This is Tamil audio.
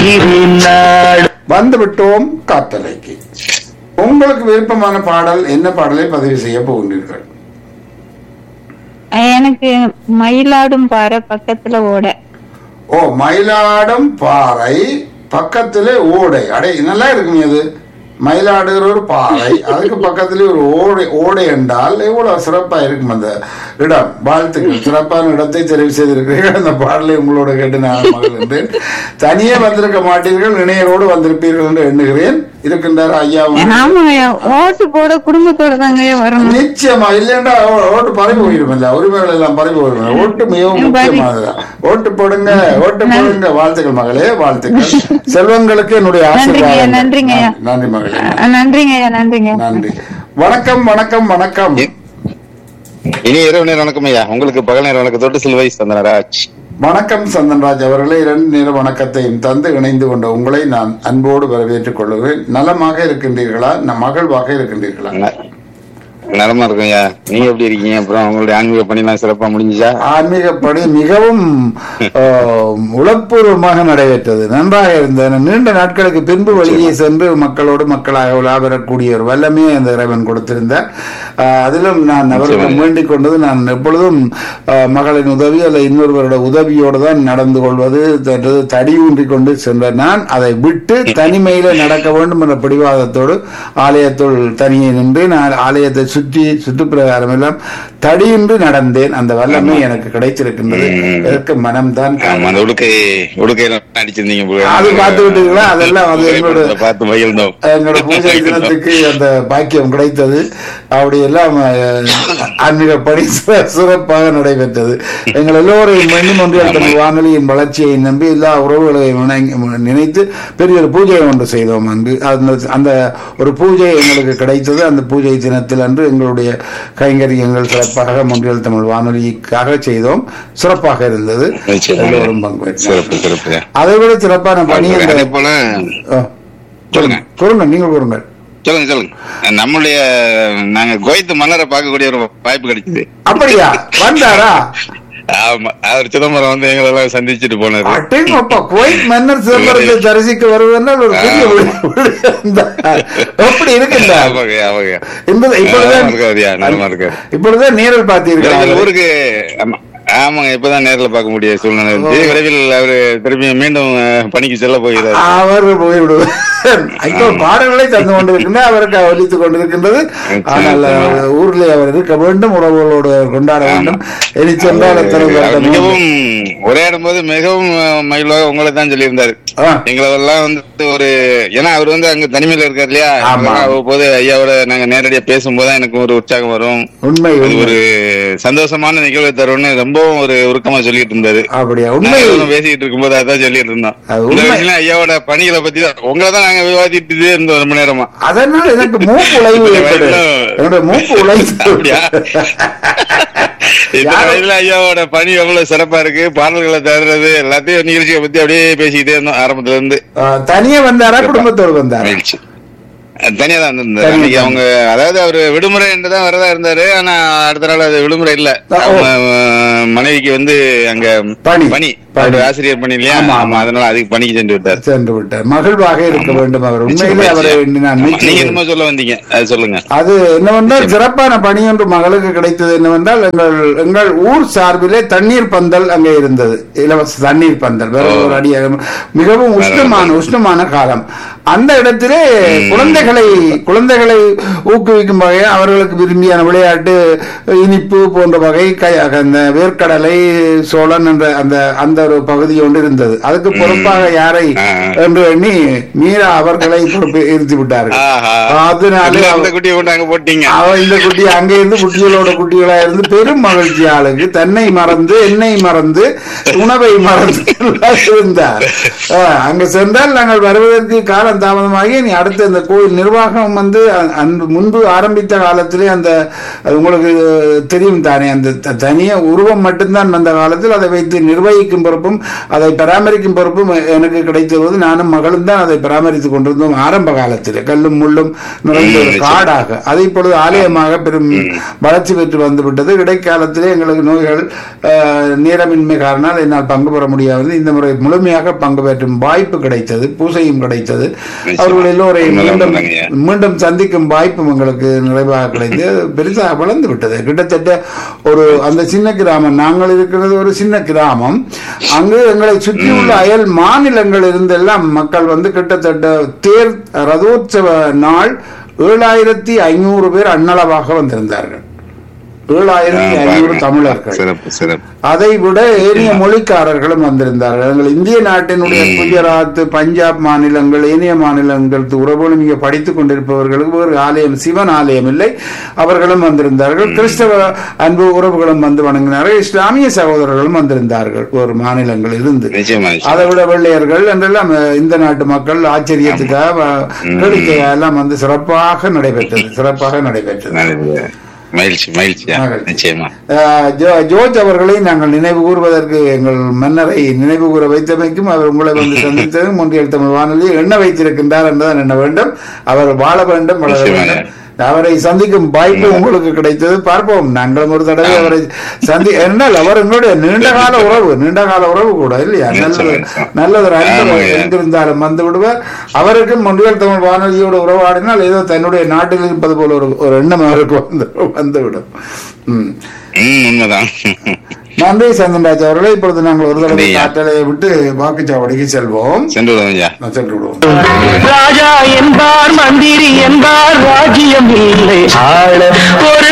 வாழ்கிறேன் நாடு வந்து விட்டோம் காத்தலைக்கு உங்களுக்கு விருப்பமான பாடல் என்ன பாடலை பதிவு செய்ய போகின்றீர்கள் எனக்கு மயிலாடும் பாறை பக்கத்துல ஓட ஓ மயிலாடும் பாறை பக்கத்துல ஓடை அடே நல்லா இருக்குமே அது மயிலாடுகிற ஒரு பாறை அதுக்கு பக்கத்துல ஒரு ஓடை ஓடை என்றால் எவ்வளவு சிறப்பா இருக்கும் அந்த இடம் வாழ்த்துக்கள் சிறப்பான இடத்தை தெரிவு செய்திருக்கிறீர்கள் அந்த பாடலை உங்களோட கேட்டு நான் மகிழ்கின்றேன் தனியே வந்திருக்க மாட்டீர்கள் இணையரோடு வந்திருப்பீர்கள் என்று எண்ணுகிறேன் இருக்கின்றார் ஐயா ஆமாங்கய்யா ஓட்டு போட குடும்பத்தோட தாங்கய்யா வரணும் நிச்சயமா இல்லைன்னா ஓ- ஓட்டு பறி போயிடுமில்ல உரிமைகள் எல்லாம் பறி போயிடும் ஓட்டு மிகவும் முக்கியமானதுதான் ஓட்டு போடுங்க ஓட்டு போடுங்க வாழ்த்துக்கள் மகளே வாழ்த்துக்கள் செல்வங்களுக்கு என்னுடைய ஆசீர்வாதம் நன்றிங்கய்யா. நன்றி மகளே அஹ் நன்றிங்கய்யா நன்றிங்க நன்றி வணக்கம் வணக்கம் வணக்கம் இனி இரவு நேரம் வணக்கம் ஐயா உங்களுக்கு பகல் நேரம் வணக்கத்தோடு சிலுவை சந்தனராஜ் வணக்கம் சந்தன்ராஜ் அவர்களே இரண்டு நேர வணக்கத்தையும் தந்து இணைந்து கொண்ட உங்களை நான் அன்போடு வரவேற்றுக் கொள்கிறேன் நலமாக இருக்கின்றீர்களா ந- மகிழ்வாக இருக்கின்றீர்களா ந- நலமா இருக்கும் ஐயா நீங்க எப்படி இருக்கீங்க அப்புறம் உங்களுடைய ஆன்மீக பணிலாம் சிறப்பா முடிஞ்சுச்சா ஆன்மீக பணி மிகவும் ஆஹ், உளப்பூர்வமாக நடைபெற்றது நன்றாக இருந்தது நீண்ட நாட்களுக்கு பின்பு வெளியே சென்று மக்களோடு மக்களாக உலா வரக்கூடிய ஒரு வல்லமையை அந்த இறைவன் கொடுத்திருந்தார் ஆஹ், அதிலும் நான் அவருக்கு வேண்டிக் கொண்டது நான் எப்பொழுதும் ஆஹ், மகளின் உதவி அல்ல இன்னொருவரோட உதவியோடு தான் நடந்து கொள்வது தன்றது தடி ஊன்றி கொண்டு சென்ற நான் அதை விட்டு தனிமையில நடக்க வேண்டும் என்ற பிடிவாதத்தோடு ஆலயத்துள் தனியே நின்று நான் ஆலயத்தை சுற்றி சுற்றுப்பிரகாரம் எல்லாம் தடியின்றி நடந்தேன் அந்த வல்லமை எனக்கு கிடைத்திருக்கின்றது இதற்கு மனம்தான் ஆமா காரணம். அந்த உடுக்கை உடுக்கையில அடிச்சிருந்தீங்க போல. அது பார்த்து விட்டீங்களா? அதெல்லாம் அது என்னோட- புகைப்படத்தை பார்த்து மகிழ்ந்தோம் எங்களோட பூஜை தினத்துக்கு அந்த பாக்கியம் கிடைத்தது அப்படி எல்லாம் அஹ், ஆன்மீக பணி சிற- சிறப்பாக நடைபெற்றது எங்கள் எல்லோரையும் மீண்டும் ஒன்றிய தமிழ் வானொலியின் வளர்ச்சியை நம்பி எல்லா உறவுகளையும் இணங்கி- நினைத்து பெரிய ஒரு பூஜை ஒன்று செய்தோம் அங்கு அந்த அந்த ஒரு பூஜை எங்களுக்கு கிடைத்தது அந்த பூஜை தினத்தில் அன்று எங்களுடைய கைங்கரியங்கள் சிறப்பாக மொன்றியல் தமிழ் வானொலிக்காக செய்தோம் சிறப்பாக இருந்தது நிச்சயமாக. எல்லோரும் பங்கு பெற்றனர். சிறப்பு சிறப்பு ஐயா. அதை விட சிறப்பான பணி அதே அந்த போல ஆ, சொல்லுங்க கூறுங்க நீங்க கூறுங்க சொல்லுங்க சொல்லுங்க நம்மளுடைய நாங்க கோயத்து மன்னரை பார்க்கக்கூடிய ஒரு வாய்ப்பு கிடைச்சது அப்படியா வந்தாரா ஆமா அவர் சிதம்பரம் வந்து எங்களெல்லாம் சந்திச்சுட்டு போனாரு அட்டேங்கப்பா குவைத் மன்னர் சிதம்பரத்தை தரிசிக்க வருவதென்னா ஒரு பெரிய விழி- விழி- எப்படி இருக்குல்ல ஆமாங்க ஆமாங்க இப்ப- நலமா இப்பொழுதுதான் இருக்காருயா நலமா இருக்காரு இப்பொழுதுதான் நேரில் விரைவில் பார்த்தீர்கள் ஊருக்கு ஆமா ஆமாங்க இப்பதான் நேர்ல பார்க்க முடிய சூழ்நிலை இருந்துச்சு விரைவில் அவரு திரும்பி மீண்டும் அஹ், பணிக்கு செல்ல போகிறார் அவர் போய்விடுவார் இப்போ பாடல்களை தந்து கொண்டிருக்கின்ற அவருக்கு ஒலித்துக் கொண்டிருக்கின்றது ஆனால் அஹ், ஊரிலே அவர் இருக்க வேண்டும் உறவுகளோடு அவர் கொண்டாட வேண்டும் இனி சென்றால் எத்தனை அவர் வருடம் மிகவும் உரையாடும் போது மிகவும் அஹ், மகிழ்வாக உங்களை தான் சொல்லியிருந்தாரு ஆ. எங்களெல்லாம் வந்து ஒரு ஏன்னா அவர் வந்து அங்க தனிமையில இருக்காரு இல்லையா ஆமா. போது ஐயாவோட நாங்க நேரடியா பேசும்போது தான் எனக்கு ஒரு உற்சாகம் வரும் உண்மை இது உண்மை ஒரு சந்தோஷமான நிகழ்வு தரும்னு ரொம்பவும் ஒரு உருக்கமா சொல்லிட்டு இருந்தாரு அப்படியா உண்மை நாங்க எல்லாம் பேசிட்டு இருக்கும்போது அதான் சொல்லிட்டு இருந்தோம் அது இந்த உண்மை. விஷயம் ஐயாவோட பணிகளை பத்தி தான் உங்களை தான் நாங்க விவாதிட்டு இருந்தோம் ரொம்ப நேரமா அதனால் எனக்கு மூக்கு உழைவு ஏற்படு வயதுல- என்னுடைய மூக்கு உழைவு அப்படியா? இந்த யாரும்- வயதுல ஐயாவோட பணி எவ்வளவு சிறப்பா இருக்கு பாடல்களை தருறது எல்லாத்தையும் நிகழ்ச்சியை பத்தி அப்படியே பேசிக்கிட்டே இருந்தோம் ஆரம்பத்துல இருந்து ஆஹ், தனியே வந்தாரா குடும்பத்தோடு வந்தாரா மகிழ்ச்சி தனியா தான் இருந்திருந்தாரு தனியா அன்னைக்கு தான். அவங்க அதாவது அவரு விடுமுறை என்றுதான் வரதா இருந்தாரு ஆனா அடுத்த நாள் அது விடுமுறை இல்ல ஓ. அவங்க அஹ், மனைவிக்கு வந்து அங்க பணி. பணி பணி. அவரு ஆசிரியர் பணி இல்லையா ஆமா, ஆமா அதனால அதுக்கு பணிக்கு சென்று விட்டார் சென்று விட்டார் மகிழ்வாக இருக்க வேண்டும் அவர் உண்மையிலே அவரை நான் ஆமா, நீங்க மெச்சுகிறேன். என்னமோ சொல்ல வந்தீங்க அது சொல்லுங்க அது என்னவென்றால் சிறப்பான பணி ஒன்று மகளுக்கு கிடைத்தது என்னவென்றால் எங்கள் எங்கள் ஊர் சார்பிலே தண்ணீர் பந்தல் அங்கே இருந்தது இலவச தண்ணீர் பந்தல் வேற ஒரு அடி மிகவும் உஷ்ணமான உஷ்ணமான காலம் அந்த இடத்திலே குழந்தைகளை குழந்தைகளை ஊக்குவிக்கும் வகையில் அவர்களுக்கு விரும்பியான விளையாட்டு இனிப்பு போன்ற வகை கை- அந்த வேர்க்கடலை சோழன் என்ற அந்த அந்த ஒரு பகுதி ஒன்று இருந்தது அதுக்கு பொறுப்பாக யாரை ஆ. என்று எண்ணி மீரா அவர்களை பொறுப்பு இருத்தி விட்டார்கள் ஆஹா அதனாலே அந்த அவ- குட்டியை கொண்டு அங்க போட்டீங்க அவ இந்த குட்டி அங்க இருந்து குட்டிகளோட குட்டிகளா இருந்து பெரும் மகிழ்ச்சி ஆளுக்கு தன்னை மறந்து என்னை மறந்து உணவை மறந்து எல்லாம் இருந்தார் ஆ, அங்க சென்றால் நாங்கள் வருவதற்கு கால காலம் தாமதமாகி நீ அடுத்த இந்த கோயில் நிர்வாகம் வந்து அ- அன்று முன்பு ஆரம்பித்த காலத்திலே அந்த அது உங்களுக்கு தெரியும் தானே அந்த த- தனிய உருவம் மட்டும்தான் வந்த காலத்தில் அதை வைத்து நிர்வகிக்கும் பொறுப்பும் அதை பராமரிக்கும் பொறுப்பும் எ- எனக்கு கிடைத்தபோது நானும் மகளும் தான் அதை பராமரித்துக் கொண்டிருந்தோம் ஆரம்ப காலத்தில் கல்லும் முள்ளும் நிறைந்த ஒரு காடாக அதை இப்பொழுது ஆலயமாக பெரும் வளர்ச்சி பெற்று வந்துவிட்டது இடைக்காலத்திலே எங்களுக்கு நோய்கள் அஹ், நேரமின்மை காரணம் என்னால் பங்கு பெற முடியாது இந்த முறை முழுமையாக பங்கு பெற்றும் வாய்ப்பு கிடைத்தது பூசையும் கிடைத்தது அவர்கள் எல்லோரையும் உண்மைதான், மீண்டும் உண்மைதாங்கய்யா. மீண்டும் சந்திக்கும் வாய்ப்பும் எங்களுக்கு நிறைவாக கிடைத்து பெரிதாக வளர்ந்து விட்டது கிட்டத்தட்ட ஒரு அந்த சின்ன கிராமம் நாங்கள் இருக்கிறது ஒரு சின்ன கிராமம் அங்கு எங்களை சுற்றியுள்ள அயல் மாநிலங்கள் இருந்தெல்லாம் மக்கள் வந்து கிட்டத்தட்ட தேர் ரதோற்சவ நாள் ஏழாயிரத்தி ஐநூறு பேர் அன்னளவாக வந்திருந்தார்கள் ஏழாயிரத்தி ஐநூறு தமிழர்கள் சிறப்பு சிறப்பு அதை விட ஏனைய மொழிக்காரர்களும் வந்திருந்தார்கள் எங்கள் இந்திய நாட்டினுடைய குஜராத் பஞ்சாப் மாநிலங்கள் ஏனைய மாநிலங்கள் உறவுகளும் இங்கே படித்துக் கொண்டிருப்பவர்களுக்கு ஒரு ஆலயம் சிவன் ஆலயம் இல்லை அவர்களும் வந்திருந்தார்கள் கிறிஸ்தவ அன்பு உறவுகளும் வந்து வணங்கினார்கள் இஸ்லாமிய சகோதரர்களும் வந்திருந்தார்கள் ஒரு மாநிலங்கள் இருந்து நிச்சயமா நிச்சயமா. அதை விட வெள்ளையர்கள் என்றெல்லாம் அஹ், இந்த நாட்டு மக்கள் ஆச்சரியத்துக்காக வ- கேளிக்கையாக எல்லாம் வந்து சிறப்பாக நடைபெற்றது சிறப்பாக நடைபெற்றது நல்லது. மகிழ்ச்சி மகிழ்ச்சியா மகிழ்ச்சி. நிச்சயமா அஹ் ஜோ- ஜோர்ஜ் அவர்களை நாங்கள் நினைவு கூறுவதற்கு எங்கள் மன்னரை நினைவு கூற வைத்தமைக்கும் அவர் உங்களை வந்து சந்தித்ததும் ஒன்றியல் தமிழ் வானொலியை எண்ண வைத்திருக்கின்றார் என்றுதான் எண்ண வேண்டும் அவர் வாழ வேண்டும் வளர நிச்சயமாக. வேண்டும் அவரை சந்திக்கும் வாய்ப்பு உங்களுக்கு கிடைத்தது பார்ப்போம் நாங்களும் ஒரு தடவை அவரை சந்தி என்றால் அவர் எங்களுடைய நீண்ட கால உறவு நீண்ட கால உறவு கூட இல்லையா நல்லது நிச்சயம். நல்லது ஒரு அன்பு ஆமாங்க. எங்கிருந்தாலும் வந்து விடுவார் அவருக்கும் ஒன்றியல் தமிழ் வானொலியோடு உறவாடினால் ஏதோ தன்னுடைய நாட்டில் இருப்பது போல ஒரு ஒரு எண்ணம் அவருக்கு வந்து வந்துவிடும் ம் ம் உண்மைதான் நன்றி சந்தன்ராஜ் அவர்களே இப்பொழுது நாங்கள் ஒரு தடவை நன்றியா. காட்டலையை விட்டு வாக்குச்சாவடிக்கு செல்வோம் சென்று விடுவோம் ஐயா நான் சென்று விடுவோம் ராஜா என்பார் மந்திரி என்பார் ராஜ்யம் இல்லை ஆள ஒரு